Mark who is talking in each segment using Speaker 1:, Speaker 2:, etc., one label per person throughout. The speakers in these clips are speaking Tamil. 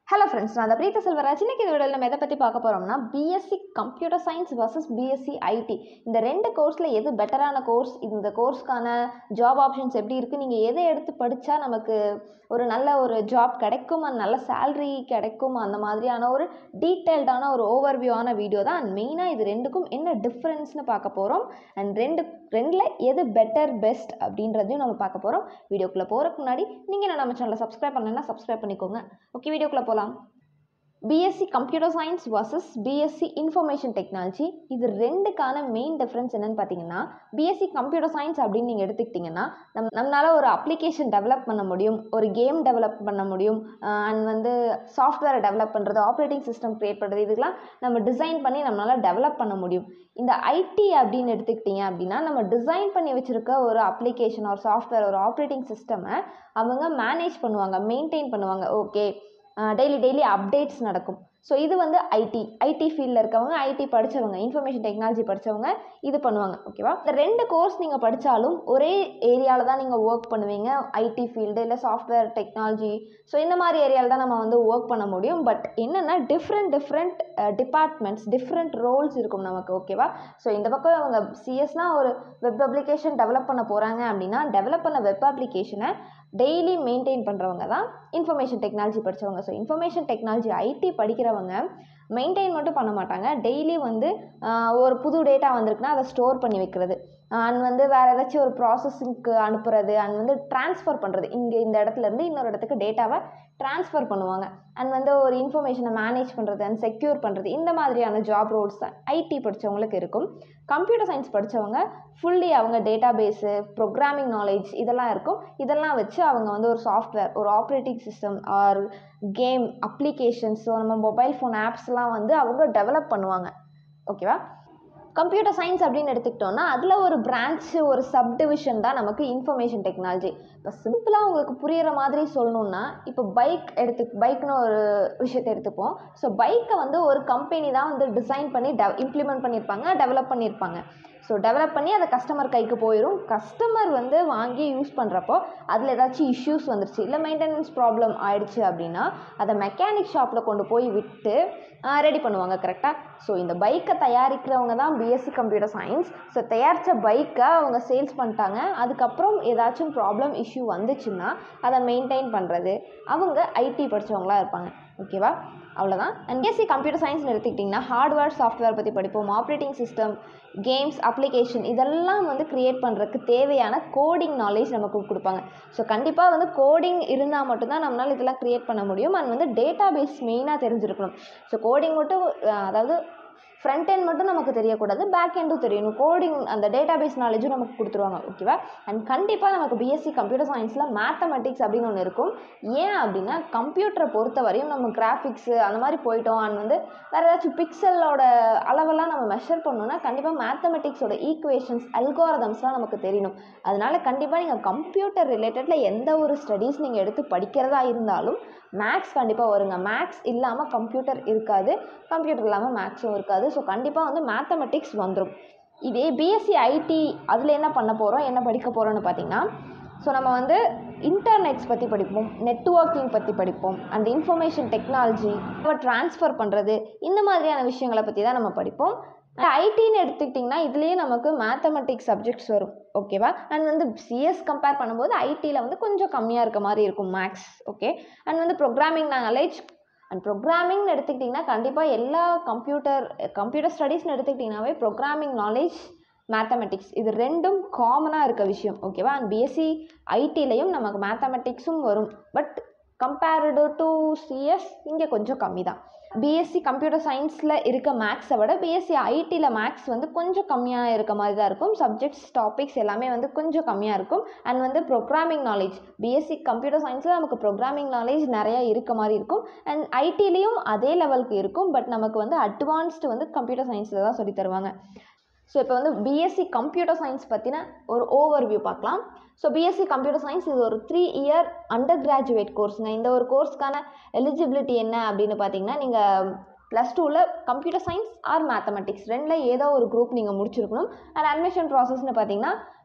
Speaker 1: ஹலோ ஃப்ரெண்ட்ஸ் நான் அந்த பிரீத்த செல்வராஜ் இன்னைக்கு இந்த வீடியோவில் நம்ம எதை பற்றி பார்க்க போகிறோம்னா BSc computer science versus BSc IT இந்த ரெண்டு கோர்ஸில் எது பெட்டரான கோர்ஸ் இந்த கோர்ஸ்க்கான ஜாப் ஆப்ஷன்ஸ் எப்படி இருக்குது நீங்கள் எதை எடுத்து படித்தா நமக்கு ஒரு நல்ல ஒரு ஜாப் கிடைக்கும் and நல்ல சேல்ரி கிடைக்கும் அந்த மாதிரியான ஒரு டீட்டெயில்டான ஒரு ஓவர்வியூவான வீடியோ தான் அண்ட் மெயினாக இது ரெண்டுக்கும் என்ன டிஃப்ரென்ஸ்னு பார்க்க போகிறோம் அண்ட் ரெண்டு ரெண்டில் எது பெட்டர் பெஸ்ட் அப்படின்றதையும் நம்ம பார்க்க போகிறோம் வீடியோக்குள்ளே போகிறதுக்கு முன்னாடி நீங்கள் என்ன நம்ம சேனலை சப்ஸ்கிரைப் பண்ணலைன்னா சப்ஸ்கிரைப் பண்ணிக்கோங்க ஓகே வீடியோக்குள்ளே போகலாம் BSc computer science versus BSc information technology இது ரெண்டுக்கான மெயின் டிஃப்ரென்ஸ் என்னன்னு பார்த்தீங்கன்னா பிஎஸ்சி கம்ப்யூட்டர் சயின்ஸ் அப்படின்னு நீங்கள் எடுத்துக்கிட்டிங்கன்னா நம் நம்மளால் ஒரு அப்ளிகேஷன் டெவலப் பண்ண முடியும் ஒரு கேம் டெவலப் பண்ண முடியும் அண்ட் வந்து சாஃப்ட்வேரை டெவலப் பண்ணுறது ஆப்ரேட்டிங் சிஸ்டம் க்ரியேட் பண்ணுறது இதுக்கெலாம் நம்ம டிசைன் பண்ணி நம்மளால் டெவலப் பண்ண முடியும் இந்த ஐடி அப்படின்னு எடுத்துக்கிட்டிங்க அப்படின்னா நம்ம டிசைன் பண்ணி வச்சுருக்க ஒரு அப்ளிகேஷன் ஒரு சாஃப்ட்வேர் ஒரு ஆப்ரேட்டிங் சிஸ்டமை அவங்க மேனேஜ் பண்ணுவாங்க மெயின்டைன் பண்ணுவாங்க ஓகே டெய்லி டெய்லி அப்டேட்ஸ் நடக்கும் ஸோ இது வந்து ஐடி ஐடி ஃபீல்டில் இருக்கவங்க ஐடி படித்தவங்க இன்ஃபர்மேஷன் டெக்னாலஜி படித்தவங்க இது பண்ணுவாங்க ஓகேவா இந்த ரெண்டு கோர்ஸ் நீங்கள் படித்தாலும் ஒரே ஏரியாவில் தான் நீங்கள் ஒர்க் பண்ணுவீங்க ஐடி ஃபீல்டு இல்லை சாஃப்ட்வேர் டெக்னாலஜி ஸோ இந்த மாதிரி ஏரியாவில் தான் நம்ம வந்து ஒர்க் பண்ண முடியும் பட் என்னென்னா different different departments different roles இருக்கும் நமக்கு ஓகேவா ஸோ இந்த பக்கம் அவங்க சிஎஸ்னால் ஒரு வெப் அப்ளிகேஷன் டெவலப் பண்ண போகிறாங்க அப்படின்னா டெவலப் பண்ண வெப் அப்ளிகேஷனை டெய்லி மெயின்டைன் பண்ணுறவங்க தான் இன்ஃபர்மேஷன் டெக்னாலஜி படித்தவங்க ஸோ இன்ஃபர்மேஷன் டெக்னாலஜி ஐடி படிக்கிறவங்க மெயின்டைன் மட்டும் பண்ண மாட்டாங்க டெய்லி வந்து ஒரு புது டேட்டா வந்திருக்குன்னா அதை ஸ்டோர் பண்ணி வைக்கிறது அண்ட் வந்து வேறு ஏதாச்சும் ஒரு ப்ராசஸிங்க்கு அனுப்புறது அண்ட் வந்து ட்ரான்ஸ்ஃபர் பண்ணுறது இங்கே இந்த இடத்துலேருந்து இன்னொரு இடத்துக்கு டேட்டாவை ட்ரான்ஸ்ஃபர் பண்ணுவாங்க அண்ட் வந்து ஒரு இன்ஃபர்மேஷனை மேனேஜ் பண்ணுறது அண்ட் செக்யூர் பண்ணுறது இந்த மாதிரியான ஜாப் ரோல்ஸ் தான் ஐடி படித்தவங்களுக்கு இருக்கும் கம்ப்யூட்டர் சயின்ஸ் படித்தவங்க ஃபுல்லி அவங்க டேட்டா பேஸு ப்ரோக்ராமிங் நாலேஜ் இதெல்லாம் இருக்கும் இதெல்லாம் வச்சு அவங்க வந்து ஒரு சாஃப்ட்வேர் ஒரு operating system or game applications so நம்ம மொபைல் ஃபோன் ஆப்ஸ்லாம் வந்து அவங்க டெவலப் பண்ணுவாங்க ஓகேவா கம்ப்யூட்டர் சயின்ஸ் அப்படின்னு எடுத்துக்கிட்டோம்னா அதில் ஒரு பிரான்ச்சு ஒரு சப்டிவிஷன் தான் நமக்கு இன்ஃபர்மேஷன் டெக்னாலஜி இப்போ சிம்பிளாக உங்களுக்கு புரிகிற மாதிரி சொல்லணுன்னா இப்போ பைக் எடுத்து பைக்னு ஒரு விஷயத்தை எடுத்துப்போம் ஸோ பைக்கை வந்து ஒரு கம்பெனி தான் வந்து டிசைன் பண்ணி டெ இம்ப்ளிமெண்ட் பண்ணியிருப்பாங்க டெவலப் பண்ணியிருப்பாங்க ஸோ டெவலப் பண்ணி அதை கஸ்டமர் கைக்கு போயிடும் கஸ்டமர் வந்து வாங்கி யூஸ் பண்ணுறப்போ அதில் ஏதாச்சும் இஷ்யூஸ் வந்துருச்சு இல்லை மெயின்டெனன்ஸ் ப்ராப்ளம் ஆயிடுச்சு அப்படின்னா அதை மெக்கானிக் ஷாப்பில் கொண்டு போய் விட்டு ரெடி பண்ணுவாங்க கரெக்டாக ஸோ இந்த பைக்கை தயாரிக்கிறவங்க தான் பிஎஸ்சி கம்ப்யூட்டர் சயின்ஸ் ஸோ தயாரித்த பைக்கை அவங்க சேல்ஸ் பண்ணிட்டாங்க அதுக்கப்புறம் ஏதாச்சும் ப்ராப்ளம் இஷ்யூ வந்துச்சுன்னா அதை மெயின்டைன் பண்ணுறது அவங்க ஐடி படித்தவங்களாக இருப்பாங்க ஓகேவா அவ்வளோதான் அண்ட் பிஎஸ்சி கம்ப்யூட்டர் சயின்ஸ் எடுத்துக்கிட்டிங்கன்னா ஹார்ட்வேர் சாஃப்ட்வேர் பற்றி படிப்போம் ஆப்ரேட்டிங் சிஸ்டம் கேம்ஸ் அப்ளிகேஷன் இதெல்லாம் வந்து க்ரியேட் பண்ணுறதுக்கு தேவையான கோடிங் நாலேஜ் நமக்கு கொடுப்பாங்க ஸோ கண்டிப்பாக வந்து கோடிங் இருந்தால் மட்டும்தான் நம்மளால் இதெல்லாம் க்ரியேட் பண்ண முடியும் அண்ட் வந்து டேட்டா பேஸ் மெயினாக தெரிஞ்சிருக்கணும் ஸோ கோடிங் மட்டும் அதாவது ஃப்ரண்ட் எண்ட் மட்டும் நமக்கு தெரியக்கூடாது பேக் எண்டும் தெரியணும் கோடிங் அந்த டேட்டா பேஸ் நாலேஜும் நமக்கு கொடுத்துருவாங்க ஓகேவா அண்ட் கண்டிப்பாக நமக்கு பிஎஸ்சி கம்ப்யூட்டர் சயின்ஸில் மேத்தமெட்டிக்ஸ் அப்படின்னு ஒன்று இருக்கும் ஏன் அப்படின்னா கம்ப்யூட்டரை பொறுத்த வரையும் நம்ம கிராஃபிக்ஸு அந்த மாதிரி போயிட்டோம் அண்ட் வந்து வேறு ஏதாச்சும் பிக்சலோட அளவெல்லாம் நம்ம மெஷர் பண்ணோன்னா கண்டிப்பாக மேத்தமெட்டிக்ஸோட ஈக்குவேஷன்ஸ் அல்காரதம்ஸ்லாம் நமக்கு தெரியணும் அதனால கண்டிப்பாக நீங்கள் கம்ப்யூட்டர் ரிலேட்டடில் எந்த ஒரு ஸ்டடீஸ் நீங்கள் எடுத்து படிக்கிறதா இருந்தாலும் மேக்ஸ் கண்டிப்பாக வருங்க மேக்ஸ் இல்லாமல் கம்ப்யூட்டர் இருக்காது கம்ப்யூட்டர் இல்லாமல் மேக்ஸும் இருக்காது ஸோ கண்டிப்பாக வந்து மேத்தமெட்டிக்ஸ் வந்துடும் இதே பிஎஸ்சி ஐடி அதில் என்ன பண்ண போகிறோம் என்ன படிக்க போகிறோம்னு பார்த்தீங்கன்னா ஸோ நம்ம வந்து இன்டர்நெட்ஸ் பற்றி படிப்போம் நெட்ஒர்க்கிங் பற்றி படிப்போம் அந்த இன்ஃபர்மேஷன் டெக்னாலஜி ட்ரான்ஸ்ஃபர் பண்ணுறது இந்த மாதிரியான விஷயங்களை பற்றி தான் நம்ம படிப்போம் ஐடின்னு எடுத்துக்கிட்டிங்கன்னா இதுலேயே நமக்கு மேத்தமெட்டிக்ஸ் சப்ஜெக்ட்ஸ் வரும் ஓகேவா அண்ட் வந்து சிஎஸ் கம்பேர் பண்ணும்போது ஐடியில் வந்து கொஞ்சம் கம்மியாக இருக்க மாதிரி இருக்கும் மேக்ஸ் ஓகே அண்ட் வந்து ப்ரோக்ராமிங் நாலேஜ் அண்ட் ப்ரோக்ராமிங்னு எடுத்துக்கிட்டிங்கன்னா கண்டிப்பாக எல்லா கம்ப்யூட்டர் கம்ப்யூட்டர் ஸ்டடீஸ்னு எடுத்துக்கிட்டிங்கனாவே ப்ரோக்ராமிங் நாலேஜ் மேத்தமெட்டிக்ஸ் இது ரெண்டும் காமனாக இருக்க விஷயம் ஓகேவா அண்ட் பிஎஸ்சி ஐடிலையும் நமக்கு மேத்தமெட்டிக்ஸும் வரும் பட் கம்பேர்டு டு சிஎஸ் இங்கே கொஞ்சம் கம்மி தான் பிஎஸ்சி கம்ப்யூட்டர் சயின்ஸில் இருக்க மேக்ஸை விட பிஎஸ்சி ஐடியில் மேக்ஸ் வந்து கொஞ்சம் கம்மியாக இருக்க மாதிரி தான் இருக்கும் சப்ஜெக்ட்ஸ் டாபிக்ஸ் எல்லாமே வந்து கொஞ்சம் கம்மியாக இருக்கும் அண்ட் வந்து ப்ரோக்ராமிங் நாலேஜ் பிஎஸ்சி கம்ப்யூட்டர் சயின்ஸில் நமக்கு ப்ரோக்ராமிங் நாலேஜ் நிறையா இருக்க மாதிரி இருக்கும் அண்ட் ஐடிலையும் அதே லெவலுக்கு இருக்கும் பட் நமக்கு வந்து அட்வான்ஸ்டு வந்து கம்ப்யூட்டர் சயின்ஸில் தான் சொல்லி தருவாங்க ஸோ இப்போ வந்து பிஎஸ்சி கம்ப்யூட்டர் சயின்ஸ் பற்றின ஒரு ஓவர் வியூ பார்க்கலாம் ஸோ பிஎஸ்சி கம்ப்யூட்டர் சயின்ஸ் இது ஒரு த்ரீ இயர் அண்டர் கிராஜுவேட் கோர்ஸுங்க இந்த ஒரு கோர்ஸ்க்கான எலிஜிபிலிட்டி என்ன அப்படின்னு பார்த்தீங்கன்னா நீங்கள் ப்ளஸ் டூவில் கம்ப்யூட்டர் சயின்ஸ் ஆர் மேத்தமெட்டிக்ஸ் ரெண்டில் ஏதோ ஒரு குரூப் நீங்கள் முடிச்சிருக்கணும் அண்ட் அட்மிஷன் ப்ராசஸ்னு பார்த்தீங்கன்னா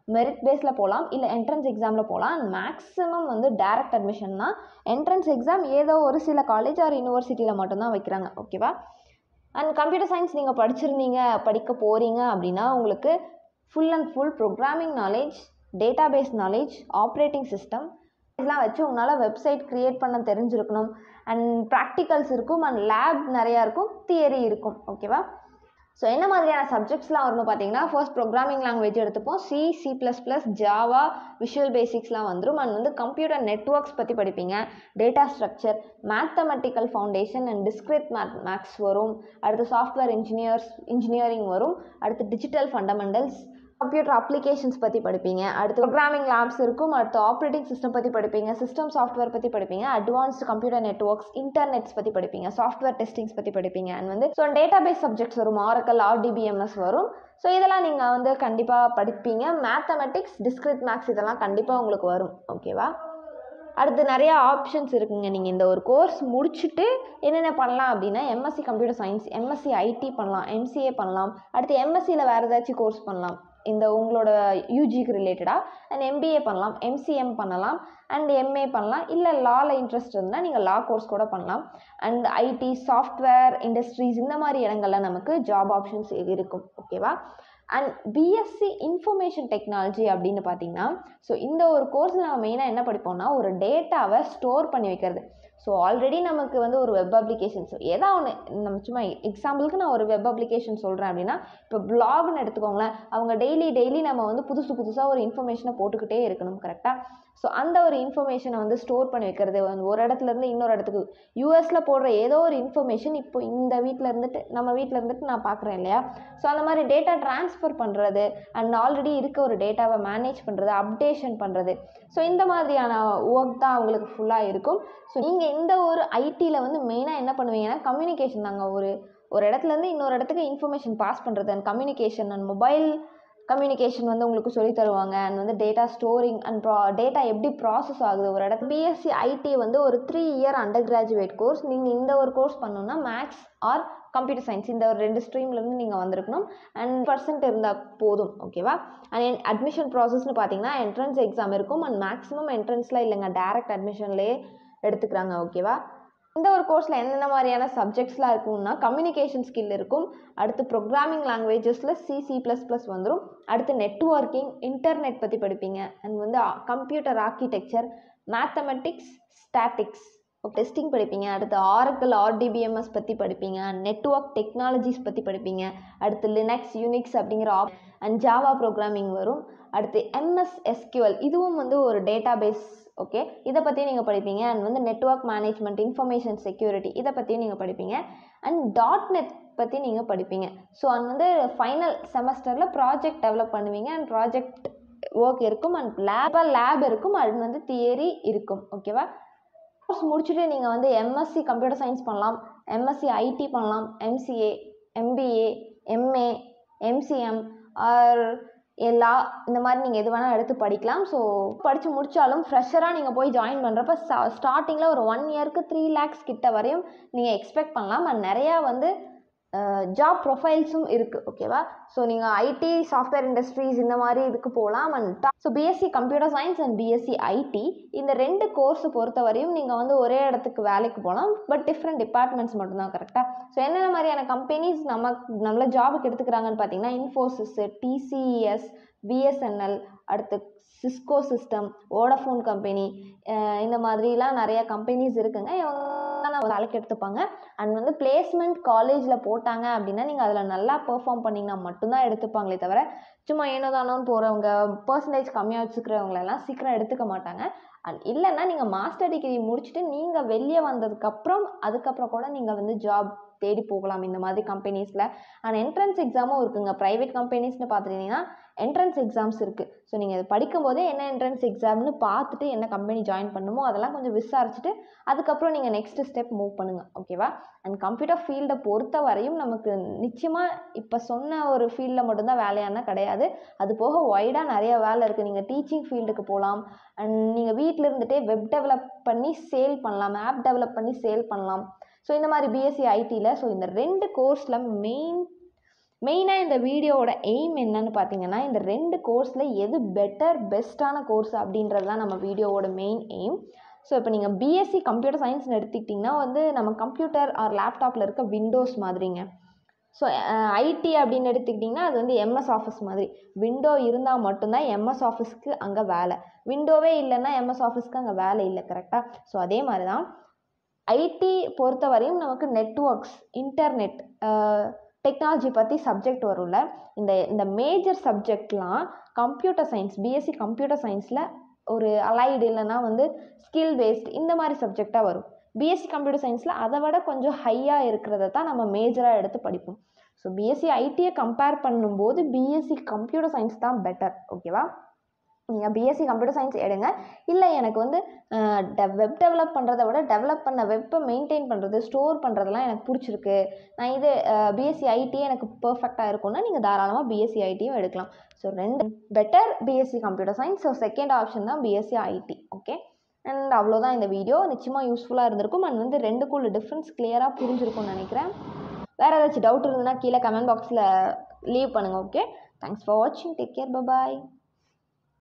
Speaker 1: மெரிட் பேஸில் போகலாம் இல்லை என்ட்ரன்ஸ் எக்ஸாமில் போகலாம் அண்ட் மேக்ஸிமம் வந்து டேரக்ட் அட்மிஷன் தான் என்ட்ரன்ஸ் எக்ஸாம் ஏதோ ஒரு சில காலேஜ் ஆர் யூனிவர்சிட்டியில் மட்டும்தான் வைக்கிறாங்க ஓகேவா அண்ட் கம்ப்யூட்டர் சயின்ஸ் நீங்கள் படிச்சிருந்தீங்க படிக்க போகிறீங்க அப்படின்னா உங்களுக்கு full and full programming knowledge database knowledge operating system இதெல்லாம் வச்சு உங்களால் வெப்சைட் க்ரியேட் பண்ண தெரிஞ்சிருக்கணும் அண்ட் ப்ராக்டிகல்ஸ் இருக்கும் அண்ட் லேப் நிறையா இருக்கும் தியரி இருக்கும் ஓகேவா ஸோ என்ன மாதிரியான சப்ஜெக்ட்ஸ்லாம் வரும்னு பார்த்தீங்கன்னா ஃபர்ஸ்ட் ப்ரோக்ராமிங் லாங்குவேஜ் எடுத்துப்போம் C C plus plus Java visual பேசிக்ஸ்லாம் வந்துடும் அண்ட் வந்து கம்ப்யூட்டர் நெட்ஒர்க்ஸ் பற்றி படிப்பீங்க data structure mathematical foundation and discrete math maths வரும் அடுத்து சாஃப்ட்வேர் இன்ஜினியர்ஸ் இன்ஜினியரிங் வரும் அடுத்து டிஜிட்டல் ஃபண்டமெண்டல்ஸ் கம்ப்யூட்டர் அப்ளிகேஷன்ஸ் பற்றி படிப்பீங்க அடுத்து ப்ரோக்ராமிங் லேப்ஸ் இருக்கும் அடுத்து ஆப்ரேட்டிங் சிஸ்டம் பற்றி படிப்பீங்க சிஸ்டம் சாஃப்ட்வேர் பற்றி படிப்பீங்க அட்வான்ஸ்டு கம்ப்யூட்டர் நெட்ஒர்க்ஸ் இன்டர்நெட்ஸ் பற்றி படிப்பீங்க சாஃப்ட்வேர் டெஸ்டிங்ஸ் பற்றி படிப்பீங்க அண்ட் வந்து ஸோ டேட்டாபேஸ் சப்ஜெக்ட்ஸ் வரும் ஆரக்கல் ஆர்டிபிஎம்எஸ் வரும் ஸோ இதெல்லாம் நீங்கள் வந்து கண்டிப்பாக படிப்பீங்க மேத்தமெட்டிக்ஸ் டிஸ்கிரிட் மேக்ஸ் இதெல்லாம் கண்டிப்பாக உங்களுக்கு வரும் ஓகேவா அடுத்து நிறைய ஆப்ஷன்ஸ் இருக்குங்க நீங்கள் இந்த ஒரு கோர்ஸ் முடிச்சுட்டு என்னென்ன பண்ணலாம் அப்படின்னா MSc computer science MSc IT பண்ணலாம் எம்சிஏ பண்ணலாம் அடுத்து எம்எஸ்சியில் வேறு ஏதாச்சும் கோர்ஸ் பண்ணலாம் இந்த உங்களோட யூஜிக்கு ரிலேட்டடாக அண்ட் எம்பிஏ பண்ணலாம் எம்சிஎம் பண்ணலாம் அண்ட் எம்ஏ பண்ணலாம் இல்லை லாவில் இன்ட்ரெஸ்ட் இருந்தால் நீங்கள் லா கோர்ஸ் கூட பண்ணலாம் அண்ட் ஐடி சாஃப்ட்வேர் இண்டஸ்ட்ரீஸ் இந்த மாதிரி இடங்கள்ல நமக்கு ஜாப் ஆப்ஷன்ஸ் இருக்கும் ஓகேவா அண்ட் பிஎஸ்சி இன்ஃபர்மேஷன் டெக்னாலஜி அப்படின்னு பார்த்தீங்கன்னா ஸோ இந்த ஒரு கோர்ஸில் நம்ம மெயினாக என்ன படிப்போம்னா ஒரு டேட்டாவை ஸ்டோர் பண்ணி வைக்கிறது ஸோ ஆல்ரெடி நமக்கு வந்து ஒரு வெப் அப்ளிகேஷன்ஸ் எதா ஒன்று நம்ம சும்மா எக்ஸாம்பிளுக்கு நான் ஒரு வெப் அப்ளிகேஷன் சொல்கிறேன் அப்படின்னா இப்போ பிளாக்னு எடுத்துக்கோங்களேன் அவங்க டெய்லி டெய்லி நம்ம வந்து புதுசு புதுசாக ஒரு இன்ஃபர்மேஷனை போட்டுக்கிட்டே இருக்கணும் கரெக்டாக ஸோ அந்த ஒரு இன்ஃபர்மேஷனை வந்து ஸ்டோர் பண்ணி வைக்கிறது வந்து ஒரு இடத்துலேருந்து இன்னொரு இடத்துக்கு யூஎஸில் போடுற ஏதோ ஒரு இன்ஃபர்மேஷன் இப்போ இந்த வீட்டில் இருந்துட்டு நம்ம வீட்டில் இருந்துட்டு நான் பார்க்குறேன் இல்லையா ஸோ அந்த மாதிரி டேட்டா ட்ரான்ஸ்ஃபர் பண்ணுறது அண்ட் ஆல்ரெடி இருக்க ஒரு டேட்டாவை மேனேஜ் பண்ணுறது அப்டேஷன் பண்ணுறது ஸோ இந்த மாதிரியான ஒர்க் தான் அவங்களுக்கு ஃபுல்லாக இருக்கும் ஸோ நீங்கள் இந்த ஒரு ஐடியில் வந்து மெயினாக என்ன பண்ணுவீங்கன்னா கம்யூனிகேஷன் தாங்க ஒரு ஒரு இடத்துலேருந்து இன்னொரு இடத்துக்கு இன்ஃபர்மேஷன் பாஸ் பண்ணுறது and communication and mobile communication வந்து உங்களுக்கு சொல்லி தருவாங்க அண்ட் வந்து டேட்டா ஸ்டோரிங் அண்ட் ப்ரா டேட்டா எப்படி ப்ராசஸ் ஆகுது ஒரு இடத்துல பிஎஸ்சி ஐடி வந்து ஒரு three year undergraduate course நீங்கள் இந்த ஒரு கோர்ஸ் பண்ணணும்னா மேக்ஸ் ஆர் கம்ப்யூட்டர் சயின்ஸ் இந்த ஒரு ரெண்டு ஸ்ட்ரீம்லேருந்து நீங்கள் வந்திருக்கணும் அண்ட் பர்சன்ட் இருந்தால் போதும் ஓகேவா அண்ட் அட்மிஷன் ப்ராசஸ்னு பார்த்தீங்கன்னா என்ட்ரன்ஸ் எக்ஸாம் இருக்கும் அண்ட் மேக்ஸிமம் என்ட்ரன்ஸில் இல்லைங்க டேரக்ட் அட்மிஷன்லேயே எடுத்துக்கிறாங்க ஓகேவா இந்த ஒரு கோர்ஸில் என்னென்ன மாதிரியான சப்ஜெக்ட்ஸ்லாம் இருக்கும்னா கம்யூனிகேஷன் ஸ்கில் இருக்கும் அடுத்து ப்ரோக்ராமிங் லாங்குவேஜஸில் சிசி ப்ளஸ் ப்ளஸ் வந்துடும் அடுத்து நெட்ஒர்க்கிங் இன்டர்நெட் பற்றி படிப்பீங்க அண்ட் வந்து computer architecture mathematics statics testing படிப்பீங்க அடுத்து ஆரக்கல் ஆர்டிபிஎம்எஸ் பற்றி படிப்பீங்க நெட்ஒர்க் டெக்னாலஜிஸ் பற்றி படிப்பீங்க அடுத்து லினக்ஸ் யூனிக்ஸ் அப்படிங்கிற ஆப் அண்ட் ஜாவா ப்ரோக்ராமிங் வரும் அடுத்து எம்எஸ் எஸ்கியூஎல் இதுவும் வந்து ஒரு டேட்டா பேஸ் ஓகே இதை பற்றி நீங்கள் படிப்பீங்க அண்ட் வந்து நெட்ஒர்க் மேனேஜ்மெண்ட் இன்ஃபர்மேஷன் செக்யூரிட்டி இதை பற்றியும் நீங்கள் படிப்பீங்க அண்ட் டாட் நெட் பற்றி நீங்கள் படிப்பீங்க ஸோ அது வந்து ஃபைனல் செமஸ்டரில் ப்ராஜெக்ட் டெவலப் பண்ணுவீங்க அண்ட் ப்ராஜெக்ட் ஒர்க் இருக்கும் அண்ட் லேபாக லேப் இருக்கும் அது வந்து தியரி இருக்கும் ஓகேவா கோர்ஸ் முடிச்சுட்டு நீங்கள் வந்து எம்எஸ்சி கம்ப்யூட்டர் சயின்ஸ் பண்ணலாம் எம்எஸ்சி ஐடி பண்ணலாம் MCA MBA MA MCM or எல்லா இந்த மாதிரி நீங்கள் எது வேணால் எடுத்து படிக்கலாம் ஸோ படித்து முடித்தாலும் ஃப்ரெஷராக நீங்கள் போய் ஜாயின் பண்ணுறப்ப ஸ்டார்டிங்கில் ஒரு ஒன் இயருக்கு த்ரீ லேக்ஸ் கிட்ட வரையும் நீங்கள் எக்ஸ்பெக்ட் பண்ணலாம் அண்ட் நிறையா வந்து ஜாப் ப்ரொஃபைல்ஸும் இருக்குது ஓகேவா ஸோ நீங்கள் ஐடி சாஃப்ட்வேர் இண்டஸ்ட்ரீஸ் இந்த மாதிரி இதுக்கு போகலாம் and so BSc computer science and BSc IT இந்த ரெண்டு கோர்ஸ் பொறுத்த வரையும் நீங்கள் வந்து ஒரே இடத்துக்கு வேலைக்கு போகலாம் பட் டிஃப்ரெண்ட் டிபார்ட்மெண்ட்ஸ் மட்டும்தான் கரெக்டாக ஸோ என்னென்ன மாதிரியான கம்பெனிஸ் நம்ம நம்மள ஜாபுக்கு எடுத்துக்கிறாங்கன்னு பார்த்தீங்கன்னா இன்ஃபோசிஸ் டிசிஎஸ் பிஎஸ்என்எல் அடுத்து சிஸ்கோ சிஸ்டம் வோடஃபோன் கம்பெனி இந்த மாதிரிலாம் நிறைய கம்பெனிஸ் இருக்குங்க இவங்க வேலைக்கு எடுத்துப்பாங்க அண்ட் வந்து பிளேஸ்மெண்ட் காலேஜில் போட்டாங்க அப்படின்னா நீங்கள் அதில் நல்லா பெர்ஃபார்ம் பண்ணிங்கன்னா மட்டும்தான் எடுத்துப்பாங்களே தவிர சும்மா ஏனோ தானோன்னு போகிறவங்க பர்சன்டேஜ் கம்மியாக வச்சுக்கிறவங்களெல்லாம் சீக்கிரம் எடுத்துக்க மாட்டாங்க அண்ட் இல்லைன்னா நீங்கள் மாஸ்டர் டிகிரி முடிச்சுட்டு நீங்கள் வெளியே வந்ததுக்கப்புறம் அதுக்கப்புறம் கூட நீங்கள் வந்து ஜாப் தேடி போகலாம் இந்த மாதிரி கம்பெனிஸில் அண்ட் என்ட்ரன்ஸ் எக்ஸாமும் இருக்குங்க ப்ரைவேட் கம்பெனிஸ்னு பார்த்துட்டிங்கன்னா என்ட்ரன்ஸ் எக்ஸாம்ஸ் இருக்குது ஸோ நீங்கள் இது படிக்கும்போதே என்ன என்ட்ரன்ஸ் எக்ஸாம்னு பார்த்துட்டு என்ன கம்பெனி ஜாயின் பண்ணுமோ அதெல்லாம் கொஞ்சம் விசாரிச்சுட்டு அதுக்கப்புறம் நீங்கள் நெக்ஸ்ட் ஸ்டெப் மூவ் பண்ணுங்கள் ஓகேவா அண்ட் கம்ப்யூட்டர் ஃபீல்டை பொறுத்த வரையும் நமக்கு நிச்சயமாக இப்போ சொன்ன ஒரு ஃபீல்டில் மட்டும்தான் வேலையான கிடையாது அது போக ஒய்டாக நிறைய வேலை இருக்குது நீங்கள் டீச்சிங் ஃபீல்டுக்கு போகலாம் அண்ட் நீங்கள் வீட்டில் இருந்துகிட்டே வெப் டெவலப் பண்ணி சேல் பண்ணலாம் ஆப் டெவலப் பண்ணி சேல் பண்ணலாம் ஸோ இந்த மாதிரி பிஎஸ்சி ஐடியில் ஸோ இந்த ரெண்டு கோர்ஸில் மெயின் மெயினாக இந்த வீடியோவோட எய்ம் என்னன்னு பார்த்தீங்கன்னா இந்த ரெண்டு கோர்ஸில் எது பெட்டர் பெஸ்ட்டான கோர்ஸ் அப்படின்றது தான் நம்ம வீடியோவோட மெயின் எய்ம் ஸோ இப்போ நீங்கள் பிஎஸ்சி கம்ப்யூட்டர் சயின்ஸ்னு எடுத்துக்கிட்டிங்கன்னா வந்து நம்ம கம்ப்யூட்டர் ஆர் லேப்டாப்பில் இருக்க விண்டோஸ் மாதிரிங்க ஸோ ஐடி அப்படின்னு எடுத்துக்கிட்டிங்கன்னா அது வந்து எம்எஸ் ஆஃபீஸ் மாதிரி விண்டோ இருந்தால் மட்டும்தான் எம்எஸ் ஆஃபீஸ்க்கு அங்கே வேலை விண்டோவே இல்லைன்னா எம்எஸ் ஆஃபீஸ்க்கு அங்கே வேலை இல்லை கரெக்டாக ஸோ அதே மாதிரி தான் ஐடி பொறுத்த வரையும் நமக்கு நெட்ஒர்க்ஸ் இன்டர்நெட் டெக்னாலஜி பற்றி சப்ஜெக்ட் வரும்ல இந்த இந்த மேஜர் சப்ஜெக்ட்லாம் கம்ப்யூட்டர் சயின்ஸ் பிஎஸ்சி கம்ப்யூட்டர் சயின்ஸில் ஒரு அலைடு இல்லைன்னா வந்து ஸ்கில் பேஸ்ட் இந்த மாதிரி சப்ஜெக்டாக வரும் பிஎஸ்சி கம்ப்யூட்டர் சயின்ஸில் அதை விட கொஞ்சம் ஹையாக இருக்கிறத தான் நம்ம மேஜராக எடுத்து படிப்போம் ஸோ பிஎஸ்சி ஐடியை கம்பேர் பண்ணும்போது பிஎஸ்சி கம்ப்யூட்டர் சயின்ஸ் தான் பெட்டர் ஓகேவா நீங்கள் பிஎஸ்சி கம்ப்யூட்டர் சயின்ஸ் எடுங்க இல்லை எனக்கு வந்து வெப் டெவலப் பண்ணுறத விட டெவலப் பண்ண வெப்பை மெயின்டைன் பண்ணுறது ஸ்டோர் பண்ணுறதெல்லாம் எனக்கு பிடிச்சிருக்கு நான் இது பிஎஸ்சி ஐடி எனக்கு பர்ஃபெக்டாக இருக்கும்னா நீங்கள் தாராளமாக பிஎஸ்சி ஐடியும் எடுக்கலாம் ஸோ ரெண்டு better BSc computer science so second option தான் பிஎஸ்சி ஐடி ஓகே அண்ட் அவ்வளோதான் இந்த வீடியோ நிச்சயமாக யூஸ்ஃபுல்லாக இருந்திருக்கும் அண்ட் வந்து ரெண்டுக்குள்ள டிஃப்ரென்ஸ் கிளியராக புரிஞ்சிருக்கும்னு நினைக்கிறேன் வேறு ஏதாச்சும் டவுட் இருந்ததுன்னா கீழே கமெண்ட் பாக்ஸில் லீவ் பண்ணுங்கள் ஓகே தேங்க்ஸ் ஃபார் வாட்சிங் டேக் கேர் பாய்